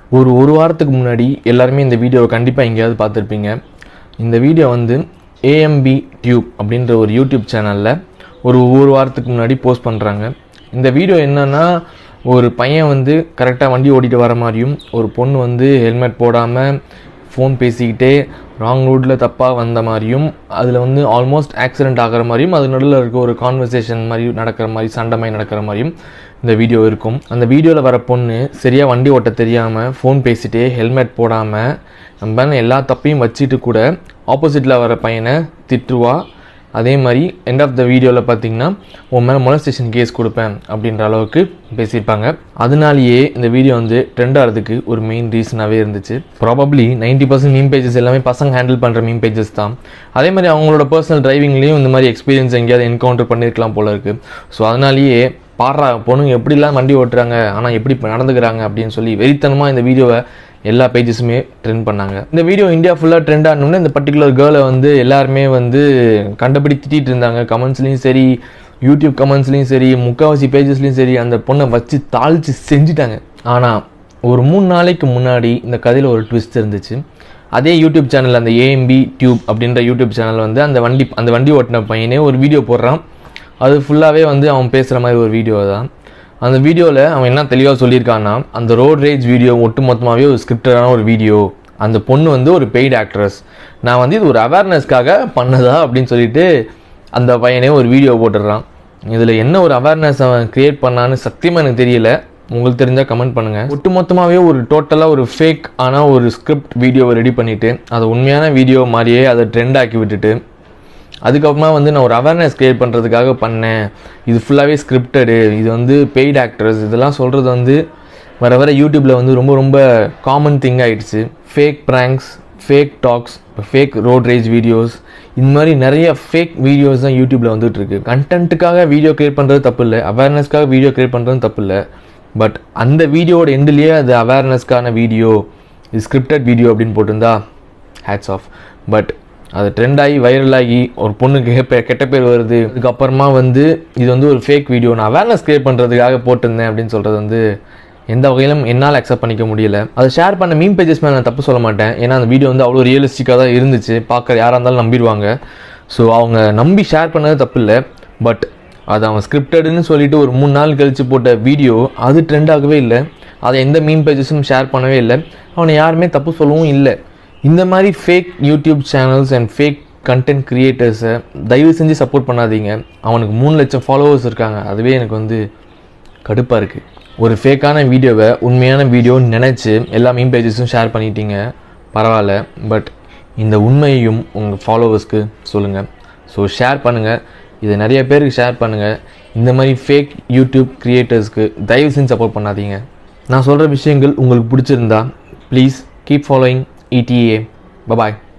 ஒரு ஒரு வாரத்துக்கு முன்னாடி எல்லாருமே இந்த வீடியோவை கண்டிப்பாக எங்கேயாவது பார்த்துருப்பீங்க இந்த வீடியோ வந்து ஏஎம்பி டியூப் அப்படின்ற ஒரு யூடியூப் சேனலில் ஒரு ஒரு வாரத்துக்கு முன்னாடி போஸ்ட் பண்ணுறாங்க இந்த வீடியோ என்னன்னா ஒரு பையன் வந்து கரெக்டாக வண்டி ஓட்டிட்டு வர மாதிரியும் ஒரு பொண்ணு வந்து ஹெல்மெட் போடாமல் ஃபோன் பேசிக்கிட்டே ராங் ரூட்டில் தப்பாக வந்த மாதிரியும் அதில் வந்து ஆல்மோஸ்ட் ஆக்சிடென்ட் ஆகிற மாதிரியும் அது நடுவில் இருக்க ஒரு கான்வர்சேஷன் மாதிரி நடக்கிற மாதிரி சண்டை மாதிரி நடக்கிற மாதிரியும் இந்த வீடியோ இருக்கும் அந்த வீடியோவில் வர பொண்ணு சரியாக வண்டி ஓட்ட தெரியாமல் ஃபோன் பேசிட்டே ஹெல்மெட் போடாமல் நம்ம எல்லா தப்பையும் வச்சுட்டு கூட ஆப்போசிட்டில் வர பையனை திட்டுவா அதே மாதிரி எண்ட் ஆஃப் த வீடியோவில் பார்த்தீங்கன்னா உன் மேலே மொலஸ்டேஷன் கேஸ் கொடுப்பேன் அப்படின்ற அளவுக்கு பேசியிருப்பாங்க அதனாலேயே இந்த வீடியோ வந்து ட்ரெண்ட் ஆகிறதுக்கு ஒரு மெயின் ரீசனாகவே இருந்துச்சு probably ninety percent meme pages எல்லாமே பசங்க ஹேண்டில் பண்ணுற மீம் பேஜஸ் தான் அதே மாதிரி அவங்களோட பர்சனல் டிரைவிங்லேயும் இந்த மாதிரி எக்ஸ்பீரியன்ஸ் எங்கேயாவது என்கவுண்டர் பண்ணியிருக்கலாம் போல இருக்குது ஸோ அதனாலேயே பாடுறா பொண்ணுங்க எப்படிலாம் வண்டி ஓட்டுறாங்க ஆனால் எப்படி இப்ப நடந்துக்கிறாங்க அப்படின்னு சொல்லி வெறித்தனமாக இந்த வீடியோவை எல்லா பேஜஸுமே ட்ரெண்ட் பண்ணாங்க இந்த வீடியோ இந்தியா ஃபுல்லாக ட்ரெண்ட் ஆனோடனே இந்த பர்டிகுலர் கேர்ளை வந்து எல்லாருமே வந்து கண்டபடி திட்டிட்டு இருந்தாங்க கமெண்ட்ஸ்லேயும் சரி யூடியூப் கமெண்ட்ஸ்லேயும் சரி முக்கால்வாசி பேஜஸ்லேயும் சரி அந்த பொண்ணை வச்சு தாளித்து செஞ்சுட்டாங்க ஆனால் ஒரு மூணு நாளைக்கு முன்னாடி இந்த கதையில் ஒரு ட்விஸ்ட் இருந்துச்சு அதே யூடியூப் சேனல் அந்த ஏஎம்பி டியூப் அப்படின்ற யூடியூப் சேனல் வந்து அந்த வண்டி அந்த வண்டி ஓட்டின பையனே ஒரு வீடியோ போடுறான் அது ஃபுல்லாகவே வந்து அவன் பேசுகிற மாதிரி ஒரு வீடியோ தான் அந்த வீடியோவில் அவன் என்ன தெளிவாக சொல்லியிருக்கான்னா அந்த ரோட் ரேஜ் வீடியோ ஒட்டு மொத்தமாகவே ஒரு ஸ்கிரிப்டடான ஒரு வீடியோ அந்த பொண்ணு வந்து ஒரு பெய்டு ஆக்ட்ரஸ் நான் வந்து இது ஒரு அவேர்னஸ்க்காக பண்ணதா அப்படின்னு சொல்லிட்டு அந்த பையனே ஒரு வீடியோ போட்டுடுறான் இதில் என்ன ஒரு அவேர்னஸ் அவன் க்ரியேட் பண்ணான்னு சத்தியமாக எனக்கு தெரியல உங்களுக்கு தெரிஞ்சால் கமெண்ட் பண்ணுங்கள் ஒட்டு மொத்தமாகவே ஒரு டோட்டலாக ஒரு ஃபேக் ஆனால் ஒரு ஸ்கிரிப்ட் வீடியோவை ரெடி பண்ணிவிட்டு அதை உண்மையான வீடியோ மாதிரியே அதை ட்ரெண்ட் ஆக்கி விட்டுட்டு அதுக்கப்புறமா வந்து நான் ஒரு அவேர்னஸ் க்ரியேட் பண்ணுறதுக்காக பண்ணேன் இது ஃபுல்லாகவே ஸ்கிரிப்டடு இது வந்து பெய்ட் ஆக்டர்ஸ் இதெல்லாம் சொல்கிறது வந்து வர வர யூடியூப்பில் வந்து ரொம்ப ரொம்ப காமன் திங் ஆயிடுச்சு fake pranks fake talks fake road rage videos இந்த மாதிரி நிறைய ஃபேக் வீடியோஸ் தான் யூடியூப்பில் வந்துட்டு இருக்கு கண்டென்ட்டுக்காக வீடியோ கிரியேட் பண்ணுறது தப்பு இல்லை அவேர்னஸ்க்காக வீடியோ கிரியேட் பண்ணுறது தப்பு இல்லை பட் அந்த வீடியோவோட எண்டுலேயே அது அவேர்னஸ்க்கான வீடியோ இது ஸ்கிரிப்டட் வீடியோ அப்படின்னு போட்டிருந்தா ஹேட்ஸ் ஆஃப் பட் அது ட்ரெண்ட் ஆகி வைரல் ஆகி ஒரு பொண்ணுக்கு கெ- கெட்ட பேர் வருது அதுக்கப்புறமா வந்து இது வந்து ஒரு ஃபேக் வீடியோ நான் அவேர்னஸ் கிரியேட் பண்ணுறதுக்காக போட்டிருந்தேன் அப்படின்னு சொல்கிறது வந்து எந்த வகையிலும் என்னால் அக்செப்ட் பண்ணிக்க முடியல அதை ஷேர் பண்ண மீம் பேஜஸ் மேலே நான் தப்பு சொல்ல மாட்டேன் ஏன்னா அந்த வீடியோ வந்து அவ்வளோ ரியலிஸ்டிக்காக தான் இருந்துச்சு பார்க்க யாராக இருந்தாலும் நம்பிடுவாங்க ஸோ அவங்க நம்பி ஷேர் பண்ணது தப்பு இல்லை பட் அது அவன் ஸ்கிரிப்டடுன்னு சொல்லிட்டு ஒரு மூணு நாள் கழிச்சு போட்ட வீடியோ அது ட்ரெண்ட் ஆகவே இல்லை அதை எந்த மீம் பேஜஸும் ஷேர் பண்ணவே இல்லை அவனை யாருமே தப்பு சொல்லவும் இல்லை இந்த மாதிரி fake YouTube channels and fake content கிரியேட்டர்ஸை தயவு செஞ்சு சப்போர்ட் பண்ணாதீங்க அவனுக்கு மூணு லட்சம் ஃபாலோவர்ஸ் இருக்காங்க அதுவே எனக்கு வந்து கடுப்பாக இருக்குது ஒரு ஃபேக்கான வீடியோவை உண்மையான வீடியோன்னு நினச்சி எல்லா மீம் பேஜஸும் ஷேர் பண்ணிட்டீங்க பரவாயில்ல பட் இந்த உண்மையையும் உங்கள் ஃபாலோவர்ஸ்க்கு சொல்லுங்கள் ஸோ ஷேர் பண்ணுங்கள் இதை நிறைய பேருக்கு ஷேர் பண்ணுங்கள் இந்த மாதிரி ஃபேக் யூடியூப் கிரியேட்டர்ஸ்க்கு தயவு செஞ்சு சப்போர்ட் பண்ணாதீங்க நான் சொல்கிற விஷயங்கள் உங்களுக்கு பிடிச்சிருந்தா ப்ளீஸ் கீப் ஃபாலோயிங் இடிஏ பபாய்